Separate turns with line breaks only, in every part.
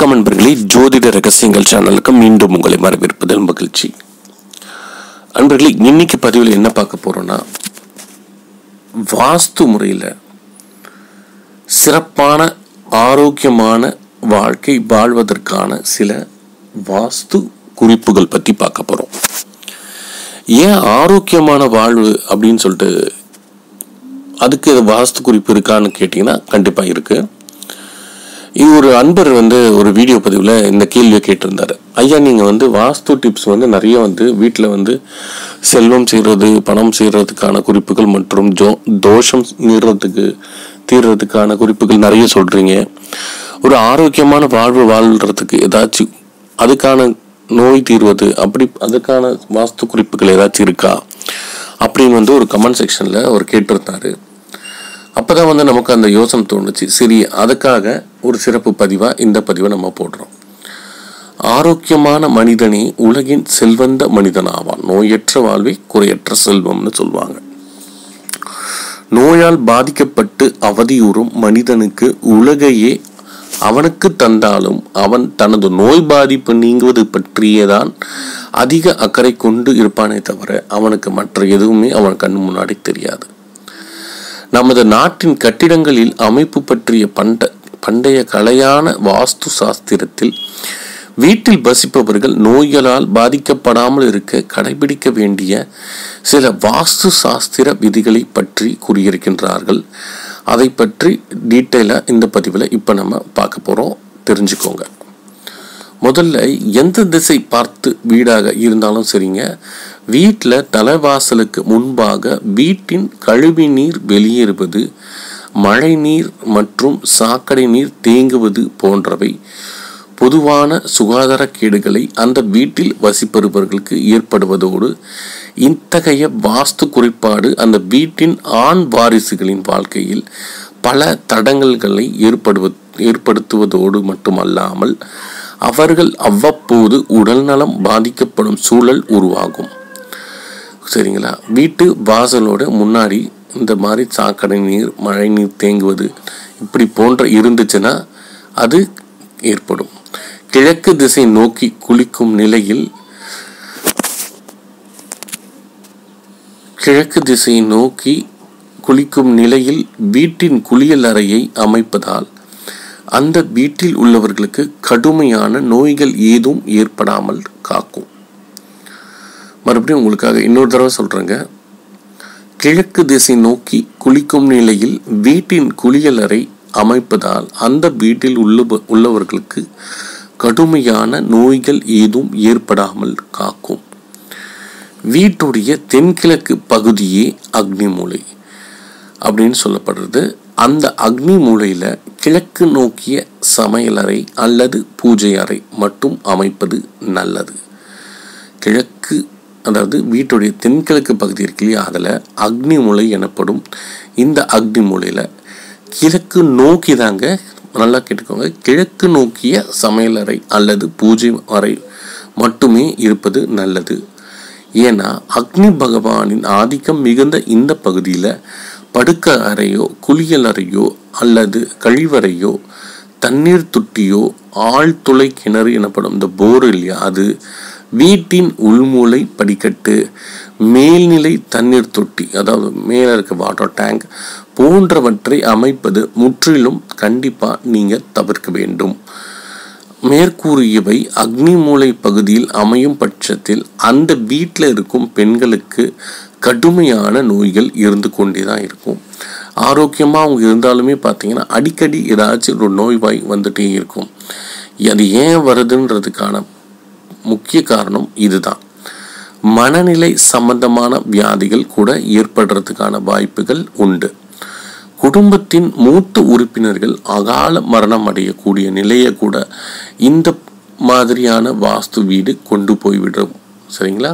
வணக்கம் அன்பர்களே ஜோதிட ரகசியங்கள் சேனலுக்கு மீண்டும் உங்களை வரவேற்பதில் மகிழ்ச்சி அன்பர்களே இன்னைக்கு பதிவில் என்ன பார்க்க போறோம்னா வாஸ்து முறையில் சிறப்பான ஆரோக்கியமான வாழ்க்கை வாழ்வதற்கான சில வாஸ்து குறிப்புகள் பற்றி பார்க்க போறோம் ஏன் ஆரோக்கியமான வாழ்வு அப்படின்னு சொல்லிட்டு அதுக்கு வாஸ்து குறிப்பு இருக்கான்னு கேட்டிங்கன்னா கண்டிப்பாக இருக்கு இது ஒரு அன்பர் வந்து ஒரு வீடியோ பதிவில் இந்த கேள்வியை கேட்டிருந்தாரு ஐயா நீங்கள் வந்து வாஸ்து டிப்ஸ் வந்து நிறைய வந்து வீட்டில் வந்து செல்வம் செய்கிறது பணம் செய்கிறதுக்கான குறிப்புகள் மற்றும் ஜோ தோஷம் மீறதுக்கு தீர்றதுக்கான குறிப்புகள் நிறைய சொல்கிறீங்க ஒரு ஆரோக்கியமான வாழ்வு வாழ்கிறதுக்கு ஏதாச்சும் அதுக்கான நோய் தீர்வது அப்படி அதுக்கான வாஸ்து குறிப்புகள் ஏதாச்சும் இருக்கா அப்படின்னு வந்து ஒரு கமெண்ட் செக்ஷனில் அவர் கேட்டிருந்தாரு அப்பதான் வந்து நமக்கு அந்த யோசனை தோணுச்சு சரி அதுக்காக ஒரு சிறப்பு பதிவா இந்த பதிவை நம்ம போடுறோம் ஆரோக்கியமான மனிதனே உலகின் செல்வந்த மனிதன் ஆவான் நோயற்ற வாழ்வை குறையற்ற செல்வம்னு சொல்லுவாங்க நோயால் பாதிக்கப்பட்டு அவதியுறும் மனிதனுக்கு உலகையே அவனுக்கு தந்தாலும் அவன் தனது நோய் பாதிப்பு நீங்குவது பற்றியேதான் அதிக அக்கறை கொண்டு இருப்பானே தவிர அவனுக்கு மற்ற எதுவுமே அவன் கண் முன்னாடி தெரியாது நமது நாட்டின் கட்டிடங்களில் அமைப்பு பற்றிய பண்ட பண்டைய கலையான வாஸ்து சாஸ்திரத்தில் வீட்டில் வசிப்பவர்கள் நோய்களால் பாதிக்கப்படாமல் இருக்க கடைபிடிக்க வேண்டிய சில வாஸ்து சாஸ்திர விதிகளை பற்றி கூறியிருக்கின்றார்கள் அதை பற்றி டீட்டெயிலாக இந்த பதிவில் இப்போ நம்ம பார்க்க போகிறோம் தெரிஞ்சுக்கோங்க முதல்ல எந்த திசை பார்த்து வீடாக இருந்தாலும் சரிங்க வீட்டில் தலைவாசலுக்கு முன்பாக வீட்டின் கழிவு நீர் வெளியேறுவது மழை நீர் மற்றும் சாக்கடை நீர் தேங்குவது போன்றவை பொதுவான சுகாதார கேடுகளை அந்த வீட்டில் வசிப்பவர்களுக்கு ஏற்படுவதோடு இத்தகைய வாஸ்து குறைபாடு அந்த வீட்டின் ஆண் வாரிசுகளின் வாழ்க்கையில் பல தடங்கல்களை ஏற்படுவ ஏற்படுத்துவதோடு மட்டுமல்லாமல் அவர்கள் அவ்வப்போது உடல்நலம் பாதிக்கப்படும் சூழல் உருவாகும் சரிங்களா வீட்டு வாசலோட முன்னாடி இந்த மாதிரி சாக்கடை நீர் மழை நீர் தேங்குவது இப்படி போன்ற இருந்துச்சுன்னா அது ஏற்படும் கிழக்கு திசை நோக்கி குளிக்கும் நிலையில் கிழக்கு திசை நோக்கி குளிக்கும் நிலையில் வீட்டின் குளியல் அறையை அமைப்பதால் அந்த வீட்டில் உள்ளவர்களுக்கு கடுமையான நோய்கள் ஏதும் ஏற்படாமல் காக்கும் மறுபடியும் உங்களுக்காக இன்னொரு தடவை சொல்றேங்க கிழக்கு திசை நோக்கி குளிக்கும் நிலையில் வீட்டின் குளியலறை அமைப்பதால் அந்த வீட்டில் உள்ள உள்ளவர்களுக்கு கடுமையான நோய்கள் ஏதும் ஏற்படாமல் காக்கும் வீட்டுடைய தென்கிழக்கு பகுதியே அக்னி மூலை அப்படின்னு சொல்லப்படுறது அந்த அக்னி மூலையில் கிழக்கு நோக்கிய சமையலறை அல்லது பூஜை அறை மட்டும் அமைப்பது நல்லது கிழக்கு அதாவது வீட்டுடைய தென்கிழக்கு பகுதி இருக்கு இல்லையா அதில் அக்னி மூலை எனப்படும் இந்த அக்னி மூலையில் கிழக்கு நோக்கி தாங்க நல்லா கேட்டுக்கோங்க கிழக்கு நோக்கிய சமையலறை அல்லது பூஜை அறை மட்டுமே இருப்பது நல்லது ஏன்னா அக்னி பகவானின் ஆதிக்கம் மிகுந்த இந்த பகுதியில் படுக்க அறையோ குளியல் அறையோ அல்லது கழிவறையோ தண்ணீர் தொட்டியோ ஆழ்துளை கிணறு எனப்படும் இந்த போர் இல்லையா அது வீட்டின் உள்மூலை படிக்கட்டு மேல்நிலை தண்ணீர் தொட்டி அதாவது மேலே இருக்க வாட்டர் டேங்க் போன்றவற்றை அமைப்பது முற்றிலும் கண்டிப்பாக நீங்கள் தவிர்க்க வேண்டும் மேற்கூறியவை அக்னி மூலை பகுதியில் அமையும் பட்சத்தில் அந்த வீட்டில் இருக்கும் பெண்களுக்கு கடுமையான நோய்கள் இருந்து கொண்டே தான் இருக்கும் ஆரோக்கியமாக அவங்க இருந்தாலுமே பார்த்தீங்கன்னா அடிக்கடி ஏதாச்சும் ஒரு நோய்வாய் வந்துட்டே இருக்கும் அது ஏன் வருதுன்றதுக்கான முக்கிய காரணம் இதுதான் மனநிலை சம்பந்தமான வியாதிகள் கூட ஏற்படுறதுக்கான வாய்ப்புகள் உண்டு குடும்பத்தின் மூத்த உறுப்பினர்கள் அகால மரணம் அடையக்கூடிய நிலையை கூட இந்த மாதிரியான வாஸ்து வீடு கொண்டு போய்விடும் சரிங்களா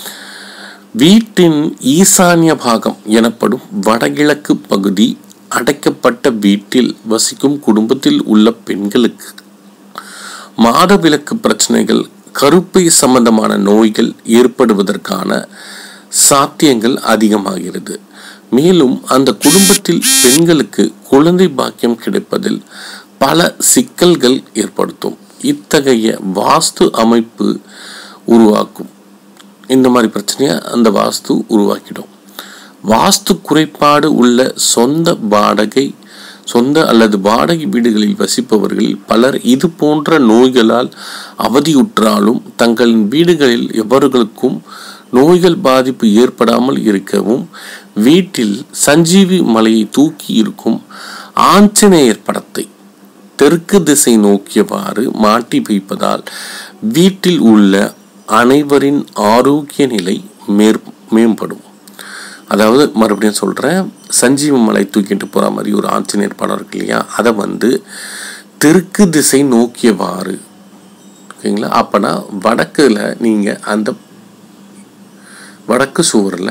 வீட்டின் ஈசானிய பாகம் எனப்படும் வடகிழக்கு பகுதி அடைக்கப்பட்ட வீட்டில் வசிக்கும் குடும்பத்தில் உள்ள பெண்களுக்கு மாதவிலக்கு பிரச்சனைகள் கருப்பை சம்பந்தமான நோய்கள் ஏற்படுவதற்கான சாத்தியங்கள் அதிகமாகிறது மேலும் அந்த குடும்பத்தில் பெண்களுக்கு குழந்தை பாக்கியம் கிடைப்பதில் பல சிக்கல்கள் ஏற்படுத்தும் இத்தகைய வாஸ்து அமைப்பு உருவாக்கும் இந்த மாதிரி பிரச்சனையை அந்த வாஸ்து உருவாக்கிடும் வாஸ்து குறைபாடு உள்ள சொந்த வாடகை சொந்த அல்லது வாடகை வீடுகளில் வசிப்பவர்களில் பலர் இது போன்ற நோய்களால் அவதியுற்றாலும் தங்களின் வீடுகளில் எவர்களுக்கும் நோய்கள் பாதிப்பு ஏற்படாமல் இருக்கவும் வீட்டில் சஞ்சீவி மலையை தூக்கி இருக்கும் ஆஞ்சநேயர் படத்தை தெற்கு திசை நோக்கியவாறு மாட்டி வைப்பதால் வீட்டில் உள்ள அனைவரின் ஆரோக்கிய நிலை மேற் மேம்படும் அதாவது மறுபடியும் சொல்கிறேன் சஞ்சீவ மலை தூக்கிட்டு போகிற மாதிரி ஒரு ஆஞ்சநேயர் படம் இருக்கு இல்லையா அதை வந்து தெற்கு திசை நோக்கியவாறு ஓகேங்களா அப்போனா வடக்கில் நீங்கள் அந்த வடக்கு சுவரில்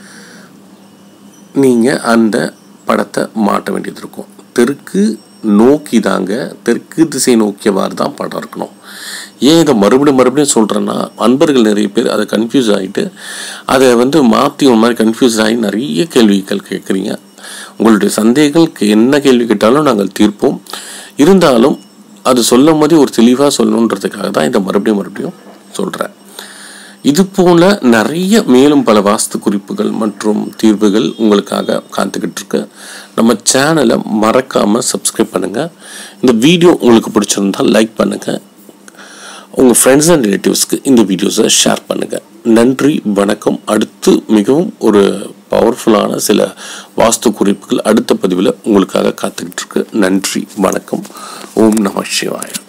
நீங்கள் அந்த படத்தை மாட்ட வேண்டியது இருக்கும் தெற்கு நோக்கி தாங்க தெற்கு திசை நோக்கியவாறு தான் படம் இருக்கணும் ஏன் இதை மறுபடியும் மறுபடியும் சொல்கிறேன்னா அன்பர்கள் நிறைய பேர் அதை கன்ஃபியூஸ் ஆகிட்டு அதை வந்து மாற்றி ஒரு மாதிரி கன்ஃபியூஸ் ஆகி நிறைய கேள்விகள் கேட்குறீங்க உங்களுடைய சந்தேகங்களுக்கு என்ன கேள்வி கேட்டாலும் நாங்கள் தீர்ப்போம் இருந்தாலும் அது சொல்லும் போதே ஒரு தெளிவாக சொல்லணுன்றதுக்காக தான் இதை மறுபடியும் மறுபடியும் சொல்கிறேன் இது போல நிறைய மேலும் பல வாஸ்து குறிப்புகள் மற்றும் தீர்வுகள் உங்களுக்காக காத்துக்கிட்டு இருக்கு நம்ம சேனலை மறக்காம சப்ஸ்கிரைப் பண்ணுங்க இந்த வீடியோ உங்களுக்கு பிடிச்சிருந்தா லைக் பண்ணுங்க உங்க ஃப்ரெண்ட்ஸ் அண்ட் ரிலேட்டிவ்ஸ்க்கு இந்த வீடியோஸை ஷேர் பண்ணுங்க நன்றி வணக்கம் அடுத்து மிகவும் ஒரு பவர்ஃபுல்லான சில வாஸ்து குறிப்புகள் அடுத்த பதிவில் உங்களுக்காக காத்துக்கிட்டு இருக்கு நன்றி வணக்கம் ஓம் நம சிவாயம்